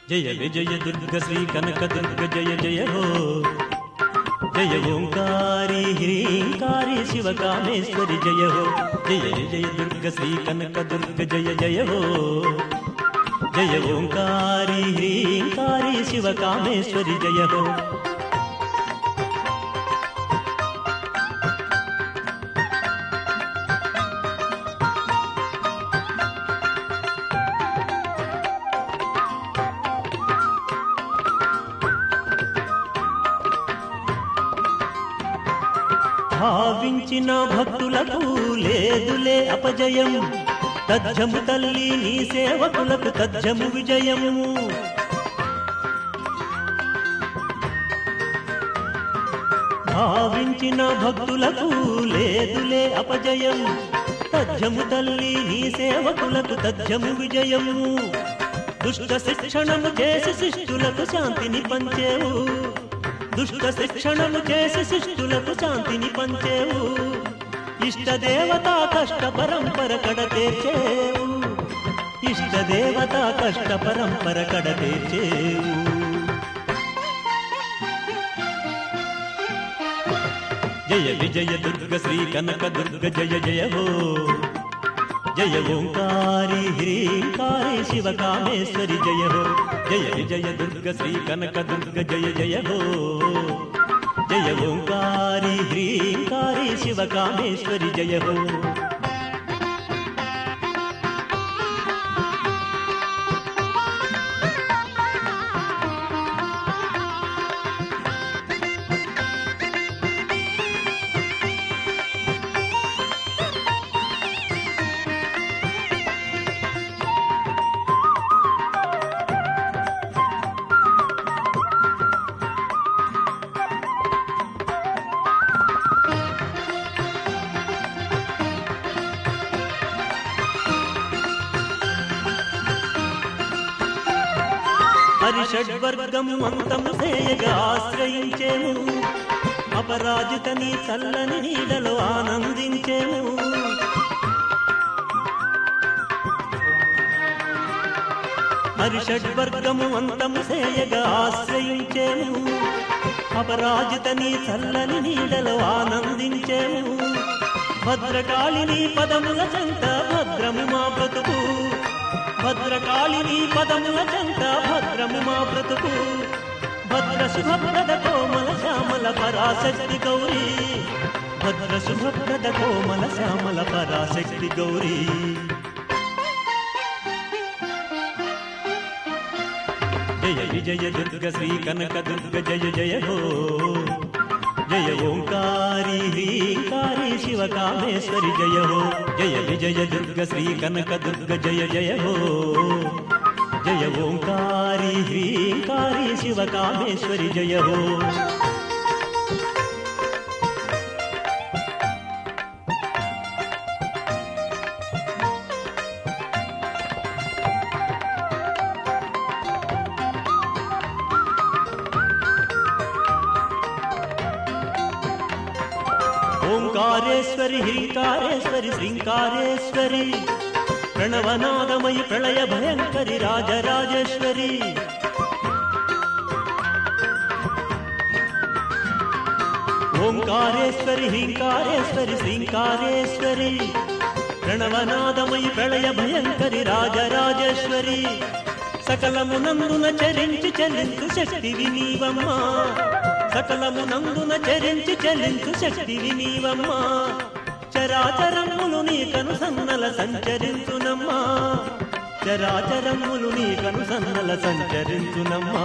జయ విజయ దుర్గ శ్రీ కనక దుర్గ జయ జయ హో జయ ఓంకారి హ్రీంకారి శివ కామేశ్వరి జయ హో జయ విజయ దుర్గ శ్రీ కనక దుర్గ జయ జయ హో జయ ఓంకారి హ్రీంకారి శివ కామేశ్వరి జయ హో భావించిన భక్తులకు లేదులే అపజయం తజ్జము తల్లి నీ సేవకులకు తజ్జము విజయము భావించిన భక్తులకు లేదులే అపజయం తజ్జము తల్లి నీ సేవకులకు తజ్జము విజయము దుష్ట శిక్షణము చేసి శిష్టులకు శాంతిని పంచేవు దుష్ట శిక్షణము చేసి శిష్టులకు శాంతిని పంచేవు ఇష్ట దేవత కష్ట పరంపర కడ తీర్చేవు ఇష్ట దేవత కష్ట పరంపర కడ తీర్చేవు జయ విజయ దుర్గ శ్రీ కనక దుర్గ జయ జయ హో జయ ఓంకారి హ్రీంకారి శివ కామేశ్వరి జయ హో జయ విజయ దుర్గ శ్రీ కనక దుర్గ జయ జయ హో జయ ఓంకారి హ్రీంకారి శివ కామేశ్వరి జయ హో హరిషడ్వర్గము అంతము సేయగా ఆశ్రయించేము అపరాజిత నీ చల్లని నీడలో ఆనందించేము హరిషడ్వర్గము అంతము సేయగా ఆశ్రయించేము అపరాజిత నీ చల్లని నీడలో ఆనందించేము భద్రకాళిని పదముల చెంత భద్రము మా బ్రతుకు భద్రకాళిని పదముల చెంత భద్రము మా బ్రతుకు భద్ర శుభప్రద కోమల శ్యామల పరాశక్తి గౌరీ భద్ర శుభప్రద కోమల శ్యామల పరాశక్తి గౌరీ జయ విజయ దుర్గ శ్రీ కనక దుర్గ జయ జయ హో జయ ఓంకారి హ్రీంకారి శివ కామేశ్వరి జయ హో జయ విజయ దుర్గ శ్రీ కనక దుర్గ జయ జయ హో జయ ఓంకారి హ్రీంకారి శివ కామేశ్వరి జయ హో ఓంకారేశ్వరి హ్రీంకారేశ్వరి శ్రీంకారేశ్వరి ప్రణవనాదమయి ప్రళయ భయంకరి రాజరాజేశ్వరి ఓంకారేశ్వరి హ్రీంకారేశ్వరి శ్రీంకారేశ్వరి ప్రణవనాదమయి ప్రళయ భయంకరి రాజరాజేశ్వరి సకలమునందున చరించి చెల్లించు శక్తివి నీవమ్మా సకలమునందున చరించి చెల్లించు శక్తివి నీవమ్మా చరాచరములు నీ కనుసన్నల సంచరించునమ్మా చరాచరములు నీ కనుసన్నల సంచరించునమ్మా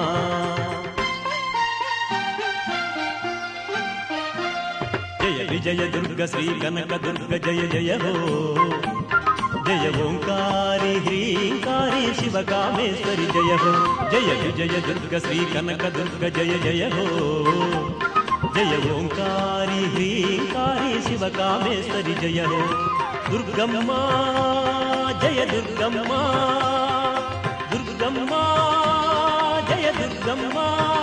జయ విజయ దుర్గ శ్రీ కనక దుర్గ జయ జయ హో జయ ఓంకారి హ్రీంకారి శివ కామేశ్వరి జయ హో జయ విజయ దుర్గ శ్రీ కనక దుర్గ జయ జయ హో జయ ఓంకారి హ్రీంకారి శివ కామేశ్వరి జయ హో దుర్గమ్మ జయ దుర్గమ్మ దుర్గమ్మ జయ దుర్గమ్మ